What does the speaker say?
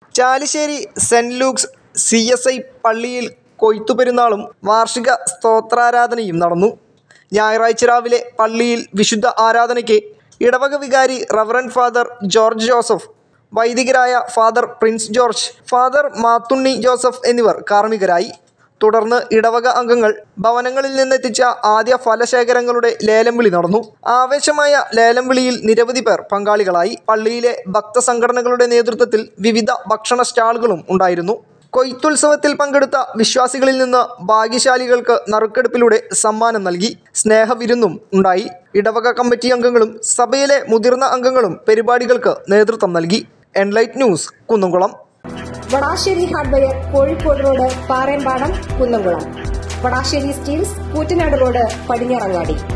Chalissery saint Luke's C S I പള്ളിയിൽ കൊയ്ത്തുപെരുന്നാളും വാർഷിക സ്തോത്രാരാധനയും നടന്നു ഞായറാഴ്ച രാവിലെ പള്ളിയിൽ വിശുദ്ധ ആരാധനയ്ക്ക് ഇടവക വികാരി റവറൻ ഫാദർ ജോർജ് ജോസഫ് വൈദികരായ father Prince George father Mathunni Joseph എന്നിവർ കാർമ്മികരായി തുടർന്ന് ഇടവക അംഗങ്ങൾ ഭവനങ്ങളിൽ നിന്നെത്തിച്ച ആദ്യ ഫലശേഖരങ്ങളുടെ ലേലം വിളി നടന്നു ആവേശമായ ലേലം വിളിയിൽ നിരവധി പേർ പങ്കാളികളായി പള്ളിയിലെ ഭക്തസംഘടനകളുടെ നേതൃത്വത്തിൽ വിവിധ ഭക്ഷണ സ്റ്റാളുകളും ഉണ്ടായിരുന്നു കൊയ്ത്തുത്സവത്തിൽ പങ്കെടുത്ത വിശ്വാസികളിൽ നിന്ന് ഭാഗ്യശാലികൾക്ക് നറുക്കെടുപ്പിലൂടെ സമ്മാനം നൽകി സ്നേഹവിരുന്നും ഉണ്ടായി ഇടവക കമ്മിറ്റി അംഗങ്ങളും സഭയിലെ മുതിർന്ന അംഗങ്ങളും പരിപാടികൾക്ക് നേതൃത്വം നൽകി enlight news Kunnamkulam Vadassery hardware Kozhikode road Parempadam Kunnamkulam Vadassery steels Koottanad road Padinjarangadi